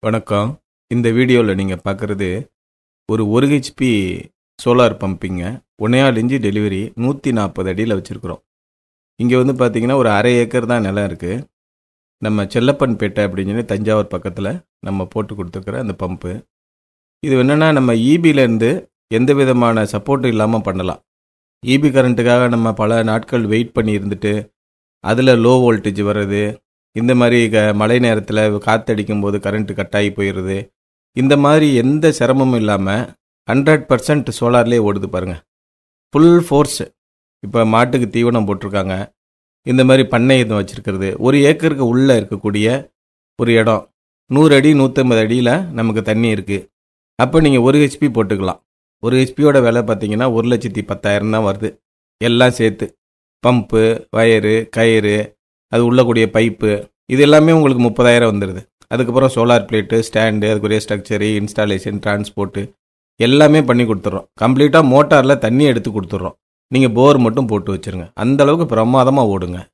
வணக்கம் இந்த வீடியோவில் நீங்கள் பார்க்குறது ஒரு ஒரு ஹெச்பி சோலார் பம்பிங்க ஒன்றையால் இன்ச்சு டெலிவரி நூற்றி நாற்பது அடியில் வச்சுருக்குறோம் இங்கே வந்து பார்த்தீங்கன்னா ஒரு அரை ஏக்கர் தான் நிலம் இருக்குது நம்ம செல்லப்பன்பேட்டை அப்படின்னு சொல்லி தஞ்சாவூர் பக்கத்தில் நம்ம போட்டு கொடுத்துருக்குற அந்த பம்பு இது என்னென்னா நம்ம ஈபியிலேருந்து எந்த விதமான சப்போர்ட்டும் இல்லாமல் பண்ணலாம் ஈபி கரண்ட்டுக்காக நம்ம பல நாட்கள் வெயிட் பண்ணி இருந்துட்டு அதில் லோ வோல்டேஜ் வர்றது இந்த மாதிரி க மழை நேரத்தில் காற்றடிக்கும் போது கரண்ட்டு கட் ஆகி போயிடுது இந்த மாதிரி எந்த சிரமமும் இல்லாமல் ஹண்ட்ரட் பர்சன்ட் சோலார்லேயே ஓடுது பாருங்கள் ஃபுல் ஃபோர்ஸ் இப்போ மாட்டுக்கு தீவனம் போட்டிருக்காங்க இந்த மாதிரி பண்ணை இது வச்சுருக்கிறது ஒரு ஏக்கருக்கு உள்ளே இருக்கக்கூடிய ஒரு இடம் நூறு அடி நூற்றம்பது அடியில் நமக்கு தண்ணி இருக்குது அப்போ நீங்கள் ஒரு ஹெச்பி போட்டுக்கலாம் ஒரு ஹெச்பியோட விலை பார்த்தீங்கன்னா ஒரு லட்சத்தி பத்தாயிரம் தான் வருது எல்லாம் சேர்த்து பம்பு வயரு கயிறு அது உள்ளக்கூடிய பைப்பு இது எல்லாமே உங்களுக்கு முப்பதாயிரம் வந்துடுது அதுக்கப்புறம் சோலார் பிளேட்டு ஸ்டாண்டு அதுக்குரிய ஸ்ட்ரக்சரு இன்ஸ்டாலேஷன் டிரான்ஸ்போர்ட்டு எல்லாமே பண்ணி கொடுத்துட்றோம் கம்ப்ளீட்டாக மோட்டாரில் தண்ணி எடுத்து கொடுத்துட்றோம் நீங்கள் போர் மட்டும் போட்டு வச்சுருங்க அந்த அளவுக்கு பிரமாதமாக ஓடுங்க